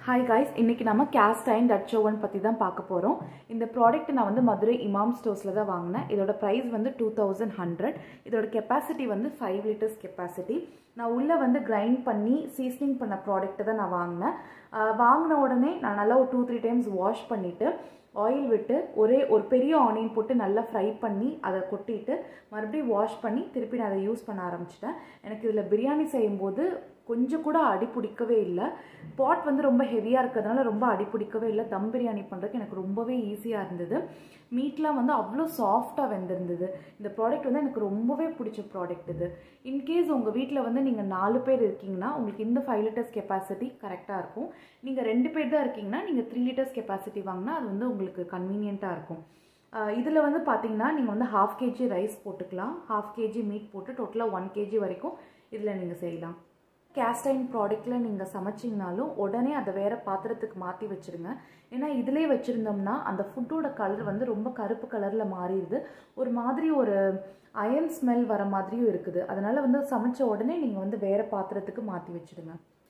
hi guys இன்னைக்கு நம்ம cast iron touch oven பற்றி தான் பார்க்க போகிறோம் இந்த ப்ராடக்ட் நான் வந்து மதுரை இமாம் ஸ்டோர்ஸில் தான் வாங்கினேன் இதோட ப்ரைஸ் வந்து டூ தௌசண்ட் ஹண்ட்ரட் இதோட கெப்பாசிட்டி வந்து ஃபைவ் லிட்டர்ஸ் கெப்பாசிட்டி நான் உள்ளே வந்து கிரைண்ட் பண்ணி சீசனிங் பண்ண ப்ராடக்ட் தான் நான் வாங்கினேன் ஆஹ் வாங்கின உடனே நான் நல்லா ஒரு டூ த்ரீ டைம்ஸ் வாஷ் பண்ணிவிட்டு ஆயில் விட்டு ஒரே ஒரு பெரிய ஆனியன் போட்டு நல்லா ஃப்ரை பண்ணி அதை கொட்டிட்டு மறுபடியும் வாஷ் பண்ணி திருப்பி நான் அதை யூஸ் பண்ண ஆரம்பிச்சிட்டேன் எனக்கு இதில் பிரியாணி செய்யும்போது கொஞ்சம் கூட அடி பிடிக்கவே இல்லை பாட் வந்து ரொம்ப ஹெவியாக இருக்கிறதுனால ரொம்ப அடி பிடிக்கவே இல்லை தம் பிரியாணி பண்ணுறதுக்கு எனக்கு ரொம்பவே ஈஸியாக இருந்தது மீட்லாம் வந்து அவ்வளோ சாஃப்டாக வெந்திருந்தது இந்த ப்ராடக்ட் வந்து எனக்கு ரொம்பவே பிடிச்ச ப்ராடக்ட் இது இன்கேஸ் உங்கள் வீட்டில் வந்து நீங்கள் நாலு பேர் இருக்கீங்கன்னா உங்களுக்கு இந்த ஃபைவ் லிட்டர்ஸ் கெப்பாசிட்டி கரெக்டாக இருக்கும் நீங்கள் ரெண்டு பேர் தான் இருக்கீங்கன்னா நீங்கள் த்ரீ லிட்டர்ஸ் கெப்பாசிட்டி வாங்கினா அது வந்து உங்களுக்கு கன்வீனியண்ட்டாக இருக்கும் இதில் வந்து பார்த்தீங்கன்னா நீங்கள் வந்து ஹாஃப் கேஜி ரைஸ் போட்டுக்கலாம் ஹாஃப் கேஜி மீட் போட்டு டோட்டலாக ஒன் கேஜி வரைக்கும் இதில் நீங்கள் செய்யலாம் கேஸ்டைன் ப்ராடக்ட்டில் நீங்கள் சமைச்சிங்கனாலும் உடனே அதை வேறு பாத்திரத்துக்கு மாற்றி வச்சுருங்க ஏன்னா இதிலே வச்சுருந்தோம்னா அந்த ஃபுட்டோட கலர் வந்து ரொம்ப கருப்பு கலரில் மாறிடுது ஒரு மாதிரி ஒரு அயன் ஸ்மெல் வர மாதிரியும் இருக்குது அதனால் வந்து சமைச்ச உடனே நீங்கள் வந்து வேறு பாத்திரத்துக்கு மாற்றி வச்சுடுங்க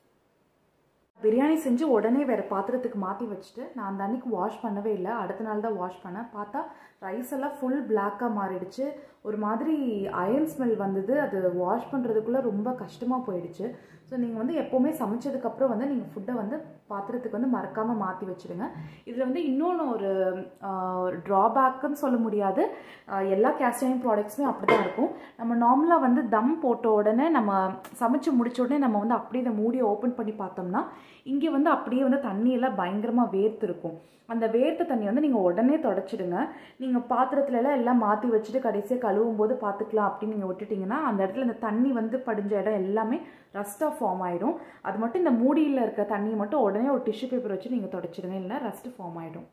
பிரியாணி செஞ்சு உடனே வேறு பாத்திரத்துக்கு மாற்றி வச்சுட்டு நான் அந்த அன்னைக்கு வாஷ் பண்ணவே இல்லை அடுத்த நாள் தான் வாஷ் பண்ணேன் பார்த்தா ரைஸ் எல்லாம் ஃபுல் பிளாக்காக மாறிடுச்சு ஒரு மாதிரி அயன் ஸ்மெல் வந்தது அது வாஷ் பண்ணுறதுக்குள்ளே ரொம்ப கஷ்டமாக போயிடுச்சு ஸோ நீங்கள் வந்து எப்போவுமே சமைச்சதுக்கப்புறம் வந்து நீங்கள் ஃபுட்டை வந்து பாத்திரத்துக்கு வந்து மறக்காமல் மாற்றி வச்சுடுங்க இதில் வந்து இன்னொன்று ஒரு ட்ராபேக்குன்னு சொல்ல முடியாது எல்லா கேஸ்டைன் ப்ராடக்ட்ஸுமே அப்படி தான் இருக்கும் நம்ம நார்மலாக வந்து தம் போட்ட உடனே நம்ம சமைச்சு முடிச்ச உடனே நம்ம வந்து அப்படியே இந்த மூடியை ஓப்பன் பண்ணி பார்த்தோம்னா இங்கே வந்து அப்படியே வந்து தண்ணியெல்லாம் பயங்கரமாக வேர்த்து இருக்கும் அந்த வேர்த்த தண்ணி வந்து நீங்கள் உடனே தொடச்சிடுங்க நீங்கள் பாத்திரத்துலலாம் எல்லாம் மாற்றி வச்சுட்டு கடைசியாக கழுவும் போது பார்த்துக்கலாம் அப்படின்னு நீங்கள் விட்டுட்டிங்கன்னா அந்த இடத்துல இந்த தண்ணி வந்து படிஞ்ச இடம் எல்லாமே ரஸ்ட்டாக ஃபார்ம் ஆகிடும் அது மட்டும் இந்த மூடியில் இருக்க தண்ணியை மட்டும் உடனே ஒரு டிஷ்யூ பேப்பர் வச்சு நீங்கள் தொடச்சிடுங்க இல்லை ரஸ்ட்டு ஃபார்ம் ஆகிடும்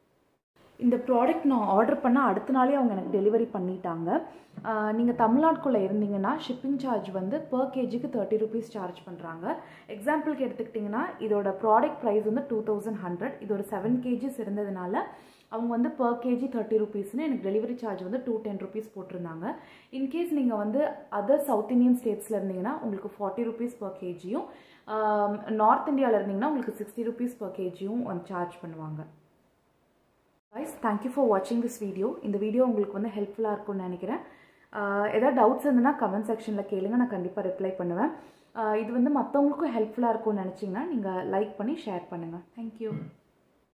இந்த ப்ராடக்ட் நான் ஆர்டர் பண்ண அடுத்த நாளே அவங்க எனக்கு டெலிவரி பண்ணிட்டாங்க நீங்கள் தமிழ்நாட்டுக்குள்ளே இருந்தீங்கன்னா ஷிப்பிங் சார்ஜ் வந்து பர் கேஜிக்கு தேர்ட்டி ருபீஸ் சார்ஜ் பண்ணுறாங்க எக்ஸாம்பிளுக்கு எடுத்துக்கிட்டிங்கன்னா இதோட ப்ராடக்ட் ப்ரைஸ் வந்து டூ தௌசண்ட் ஹண்ட்ரட் இது ஒரு செவன் கேஜிஸ் இருந்ததுனால அவங்க வந்து பர் கேஜி தேர்ட்டி ருபீஸ்னு எனக்கு டெலிவரி சார்ஜ் வந்து டூ டென் ருபீஸ் போட்டிருந்தாங்க இன்கேஸ் நீங்கள் வந்து அதர் சவுத் இந்தியன் ஸ்டேட்ஸில் இருந்தீங்கன்னா உங்களுக்கு ஃபார்ட்டி ருபீஸ் பர் கேஜியும் நார்த் இந்தியாவில் இருந்தீங்கன்னா உங்களுக்கு சிக்ஸ்டி ருபீஸ் பர் கேஜியும் சார்ஜ் பண்ணுவாங்க கைஸ் தேங்க்யூ ஃபார் வாட்சிங் திஸ் வீடியோ இந்த வீடியோ உங்களுக்கு வந்து ஹெல்ப்ஃபுல்லாக இருக்கும்னு நினைக்கிறேன் ஏதாவது டவுட்ஸ் இருந்ததுன்னா கமெண்ட் செக்ஷனில் கேளுங்க நான் கண்டிப்பாக ரிப்ளை பண்ணுவேன் இது வந்து மற்றவங்களுக்கும் ஹெல்ப்ஃபுல்லாக இருக்கும்னு நினச்சிங்கன்னா நீங்கள் லைக் பண்ணி ஷேர் பண்ணுங்கள் தேங்க்யூ